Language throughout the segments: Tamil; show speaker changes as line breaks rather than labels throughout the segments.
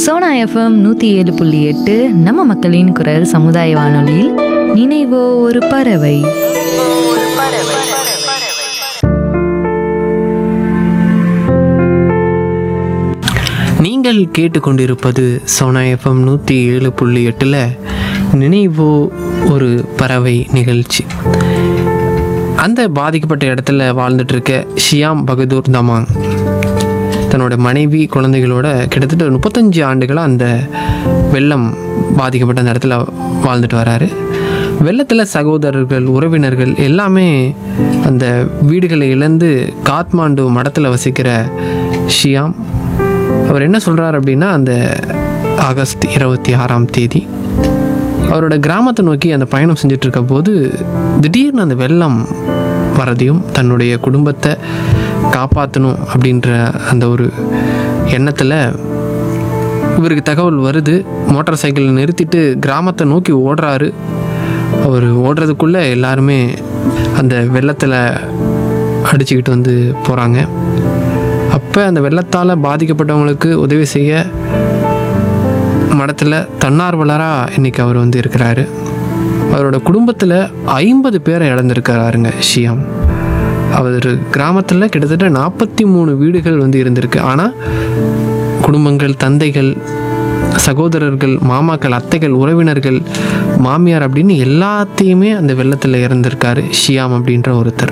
சோனா எஃப்எம் நூற்றி ஏழு புள்ளி எட்டு நம்ம மக்களின் குரல் சமுதாய வானொலியில் நினைவோ ஒரு பறவை
நீங்கள் கேட்டுக்கொண்டிருப்பது சோனா எஃப்எம் நூற்றி ஏழு புள்ளி எட்டில் நினைவோ ஒரு பறவை நிகழ்ச்சி அந்த பாதிக்கப்பட்ட இடத்துல வாழ்ந்துட்டு இருக்க ஷியாம் பகதூர் தமாங் தன்னோட மனைவி குழந்தைகளோட கிட்டத்தட்ட முப்பத்தஞ்சு ஆண்டுகளாக அந்த வெள்ளம் பாதிக்கப்பட்ட அந்த இடத்துல வாழ்ந்துட்டு வராரு வெள்ளத்தில் சகோதரர்கள் உறவினர்கள் எல்லாமே அந்த வீடுகளை இழந்து காத்மாண்டு மடத்தில் வசிக்கிற ஷியாம் அவர் என்ன சொல்கிறார் அப்படின்னா அந்த ஆகஸ்ட் இருபத்தி ஆறாம் தேதி அவரோட கிராமத்தை நோக்கி அந்த பயணம் செஞ்சுட்டு இருக்க போது திடீர்னு அந்த வெள்ளம் வரதையும் தன்னுடைய குடும்பத்தை காப்பாற்றணும் அப்படின்ற அந்த ஒரு எண்ணத்தில் இவருக்கு தகவல் வருது மோட்டார் சைக்கிளை நிறுத்திட்டு கிராமத்தை நோக்கி ஓடுறாரு அவர் ஓடுறதுக்குள்ளே எல்லாருமே அந்த வெள்ளத்தில் அடிச்சுக்கிட்டு வந்து போகிறாங்க அப்போ அந்த வெள்ளத்தால் பாதிக்கப்பட்டவங்களுக்கு உதவி செய்ய மடத்தில் தன்னார்வலராக இன்னைக்கு அவர் வந்து இருக்கிறாரு அவரோட குடும்பத்தில் ஐம்பது பேரை இழந்திருக்கிறாருங்க ஷியாம் அவர் கிராமத்தில் கிட்டத்தட்ட நாற்பத்தி மூணு வீடுகள் வந்து இருந்திருக்கு ஆனால் குடும்பங்கள் தந்தைகள் சகோதரர்கள் மாமாக்கள் அத்தைகள் உறவினர்கள் மாமியார் அப்படின்னு எல்லாத்தையுமே அந்த வெள்ளத்தில் இறந்திருக்காரு ஷியாம் அப்படின்ற ஒருத்தர்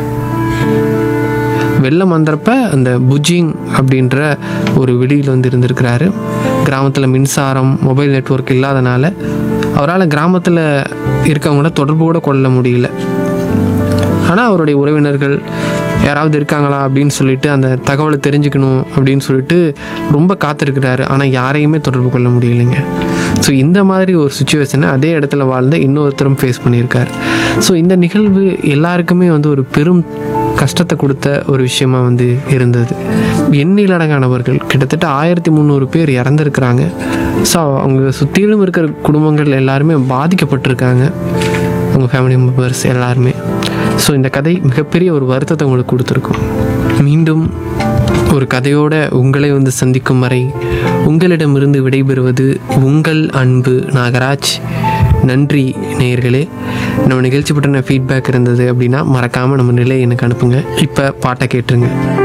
வெள்ளம் வந்தப்ப அந்த புஜிங் அப்படின்ற ஒரு வெளியில் வந்து இருந்திருக்கிறாரு கிராமத்தில் மின்சாரம் மொபைல் நெட்வொர்க் இல்லாதனால அவரால் கிராமத்தில் இருக்கவங்கள தொடர்பு கூட கொள்ள முடியல ஆனால் அவருடைய உறவினர்கள் யாராவது இருக்காங்களா அப்படின்னு சொல்லிட்டு அந்த தகவலை தெரிஞ்சுக்கணும் அப்படின்னு சொல்லிட்டு ரொம்ப காத்திருக்கிறாரு ஆனால் யாரையுமே தொடர்பு கொள்ள முடியலைங்க ஸோ இந்த மாதிரி ஒரு சுச்சுவேஷனை அதே இடத்துல வாழ்ந்த இன்னொருத்தரும் ஃபேஸ் பண்ணியிருக்காரு ஸோ இந்த நிகழ்வு எல்லாருக்குமே வந்து ஒரு பெரும் கஷ்டத்தை கொடுத்த ஒரு விஷயமா வந்து இருந்தது எண்ணிலடங்கானவர்கள் கிட்டத்தட்ட ஆயிரத்தி முந்நூறு பேர் இறந்துருக்கிறாங்க ஸோ அவங்க சுற்றிலும் இருக்கிற குடும்பங்கள் எல்லாருமே பாதிக்கப்பட்டிருக்காங்க அவங்க ஃபேமிலி மெம்பர்ஸ் எல்லாருமே ஸோ இந்த கதை மிகப்பெரிய ஒரு வருத்தத்தை உங்களுக்கு கொடுத்துருக்கும் மீண்டும் ஒரு கதையோட உங்களை வந்து சந்திக்கும் வரை உங்களிடமிருந்து விடைபெறுவது உங்கள் அன்பு நாகராஜ் நன்றி நேயர்களே நம்ம நிகழ்ச்சி பற்றின ஃபீட்பேக் இருந்தது அப்படின்னா மறக்காமல் நம்ம நிலை எனக்கு அனுப்புங்க இப்போ பாட்டை கேட்டுருங்க